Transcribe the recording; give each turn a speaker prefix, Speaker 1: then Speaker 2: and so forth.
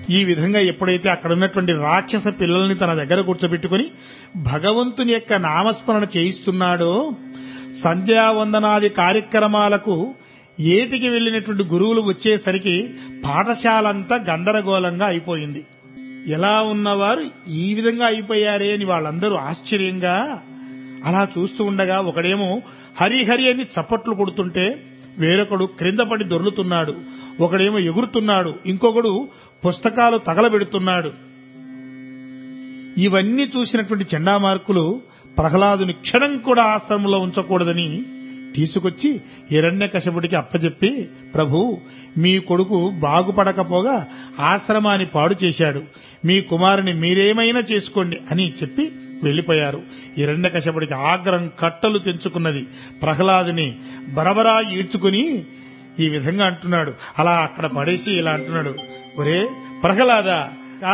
Speaker 1: ఈ విధంగా ఎప్పుడైతే అక్కడ ఉన్నటువంటి రాక్షస పిల్లల్ని తన దగ్గర కూర్చోబెట్టుకుని భగవంతుని యొక్క నామస్మరణ చేయిస్తున్నాడో సంధ్యావందనాది కార్యక్రమాలకు ఏటికి వెళ్ళినటువంటి గురువులు వచ్చేసరికి పాఠశాలంతా గందరగోళంగా అయిపోయింది ఎలా ఉన్నవారు ఈ విధంగా అయిపోయారే అని వాళ్ళందరూ ఆశ్చర్యంగా అలా చూస్తూ ఉండగా ఒకడేమో హరి హరి అని చప్పట్లు కొడుతుంటే వేరొకడు క్రింద పడి దొర్లుతున్నాడు ఒకడేమో ఎగురుతున్నాడు ఇంకొకడు పుస్తకాలు తగలబెడుతున్నాడు ఇవన్నీ చూసినటువంటి చండామార్కులు ప్రహ్లాదుని క్షణం కూడా ఆశ్రమంలో ఉంచకూడదని తీసుకొచ్చి హిరణ్య కశపుడికి అప్పచెప్పి ప్రభు మీ కొడుకు బాగుపడకపోగా ఆశ్రమాన్ని పాడు చేశాడు మీ కుమారుని మీరేమైనా చేసుకోండి అని చెప్పి వెళ్లిపోయారు హిరణ్య కశపుడికి ఆగ్రహం కట్టలు తెంచుకున్నది ప్రహ్లాదుని బరబరా ఈడ్చుకుని ఈ విధంగా అంటున్నాడు అలా అక్కడ పడేసి ఇలా అంటున్నాడు ఒరే ప్రహ్లాద